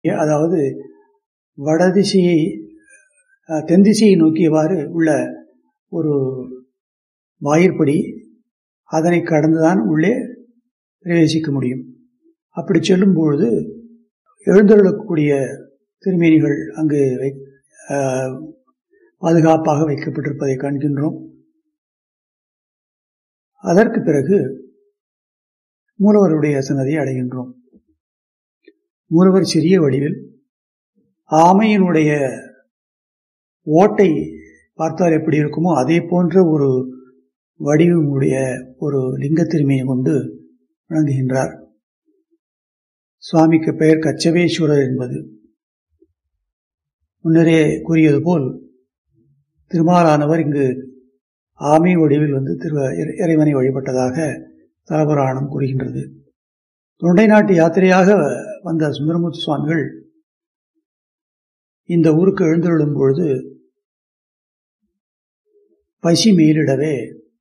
அதாவது வடதிசையை தென் திசையை நோக்கியவாறு உள்ள ஒரு வாயிற்படி அதனை கடந்துதான் உள்ளே பிரவேசிக்க முடியும் அப்படி செல்லும் பொழுது எழுந்தருளக்கூடிய திருமேனிகள் அங்கு வை பாதுகாப்பாக வைக்கப்பட்டிருப்பதை காண்கின்றோம் அதற்கு பிறகு மூலவருடைய சன்னதியை அடைகின்றோம் மூலவர் சிறிய வடிவில் ஆமையினுடைய ஓட்டை பார்த்தால் எப்படி இருக்குமோ அதே போன்ற ஒரு வடிவமுடைய ஒரு லிங்க திருமையை கொண்டு வழங்குகின்றார் சுவாமிக்கு பெயர் கச்சவேஸ்வரர் என்பது முன்னரே கூறியது போல் திருமாலானவர் இங்கு ஆமை வடிவில் வந்து திரு இறைவனை வழிபட்டதாக தலபுராணம் கூறுகின்றது தொண்டை நாட்டு யாத்திரையாக வந்த சுந்தரமூர்த்தி சுவாமிகள் இந்த ஊருக்கு எழுந்தருளும் பொழுது பசி மேலிடவே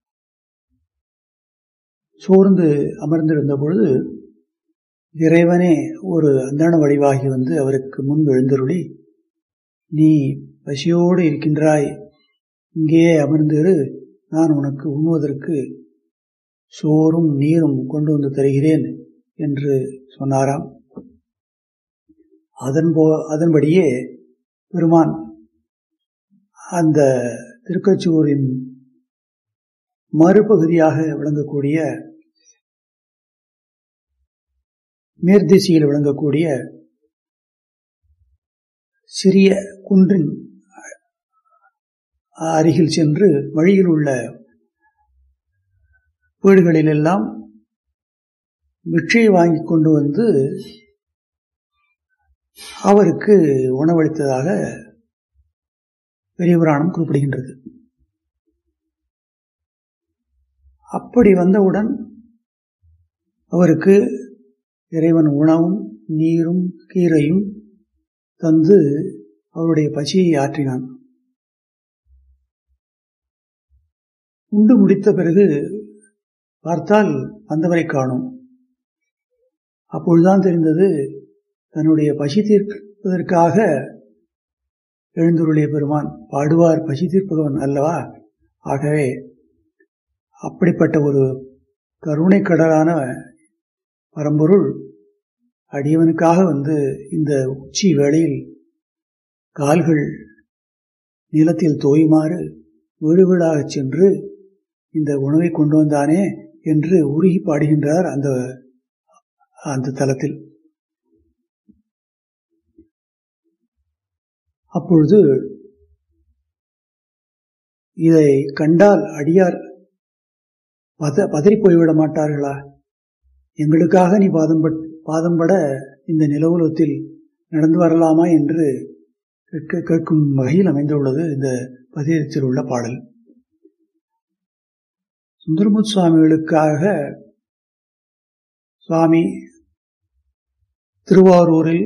சோர்ந்து அமர்ந்திருந்த பொழுது இறைவனே ஒரு அந்தண வடிவாகி வந்து அவருக்கு முன் எழுந்தருளி நீ பசியோடு இருக்கின்றாய் இங்கேயே அமர்ந்திரு நான் உனக்கு உண்ணுவதற்கு சோறும் நீரும் கொண்டு வந்து தருகிறேன் என்று சொன்னாராம் அதன் போ அதன்படியே பெருமான் அந்த திருக்கச்சூரின் மறுபகுதியாக விளங்கக்கூடிய மேற்திசையில் விளங்கக்கூடிய சிறிய குன்றின் அருகில் சென்று வழியில் உள்ள வீடுகளிலெல்லாம் மிக்ஷை வாங்கி கொண்டு வந்து அவருக்கு உணவளித்ததாக பெரிய புராணம் குறிப்பிடுகின்றது அப்படி வந்தவுடன் அவருக்கு இறைவன் உணவும் நீரும் கீரையும் தந்து அவருடைய பசியை ஆற்றினான் உண்டு முடித்த பிறகு பார்த்தால் வந்தவரை காணும் அப்பொழுதுதான் தெரிந்தது தன்னுடைய பசி தீர்ப்பதற்காக எழுந்துருளிய பெருமான் பாடுவார் பசி தீர்ப்பவன் அல்லவா ஆகவே அப்படிப்பட்ட ஒரு கருணை கடலான பரம்பொருள் அடியவனுக்காக வந்து இந்த உச்சி வேளையில் கால்கள் நிலத்தில் தோயுமாறு வீடு வீடாகச் சென்று இந்த உணவை கொண்டு வந்தானே என்று உருகி பாடுகின்றார் அந்த அந்த தலத்தில் அப்பொழுது இதை கண்டால் அடியார் பத பதறி போய்விட மாட்டார்களா எங்களுக்காக நீ பாதம் பாதம்பட இந்த நிலவுலத்தில் நடந்து வரலாமா என்று கேட்க கேட்கும் வகையில் அமைந்துள்ளது இந்த பதியத்தில் உள்ள பாடல் சுந்தரமுத் சுவாமிகளுக்காக சுவாமி திருவாரூரில்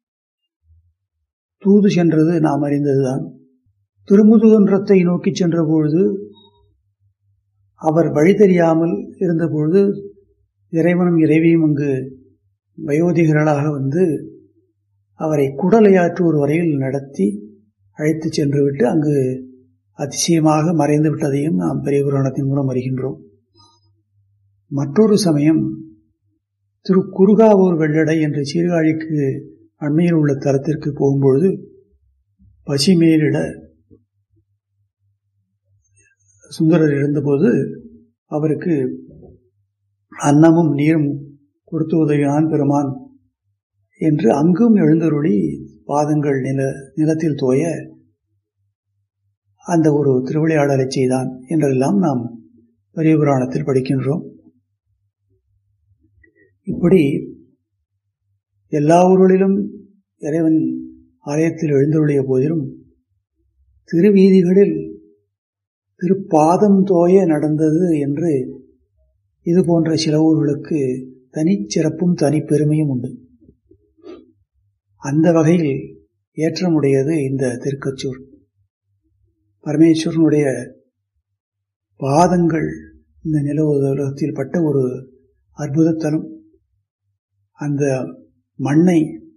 தூது சென்றது நாம் அறிந்ததுதான் திருமுதுகுன்றத்தை நோக்கி சென்ற பொழுது அவர் வழி தெரியாமல் இருந்தபொழுது இறைவனும் இறைவியும் அங்கு வயோதிகர்களாக வந்து அவரை குடலையாற்றுவோர் வரையில் நடத்தி அழைத்து சென்று விட்டு அங்கு அதிசயமாக மறைந்து விட்டதையும் நாம் பெரிய புராணத்தின் மூலம் அறிகின்றோம் மற்றொரு சமயம் திரு குருகாவூர் வெள்ளடை என்ற சீர்காழிக்கு அண்மையில் உள்ள தலத்திற்கு போகும்பொழுது பசி மேலிட சுந்தரர் இருந்தபோது அவருக்கு அன்னமும் நீரும் கொடுத்து உதவினான் பெருமான் என்று அங்கும் எழுந்தருளி பாதங்கள் நில நிலத்தில் தோய அந்த ஒரு திருவிளையாடலை செய்தான் என்றெல்லாம் நாம் பெரிய புராணத்தில் படிக்கின்றோம் இப்படி எல்லா ஊர்களிலும் இறைவன் ஆலயத்தில் எழுந்தருளிய போதிலும் திருவீதிகளில் திருப்பாதம் தோய நடந்தது என்று இது போன்ற சில ஊர்களுக்கு தனிச்சிறப்பும் தனிப்பெருமையும் உண்டு அந்த வகையில் ஏற்றமுடையது இந்த திருக்கச்சூர் பரமேஸ்வரனுடைய பாதங்கள் இந்த நில உலகத்தில் பட்ட ஒரு அற்புதத்தலம் அந்த மண்ணை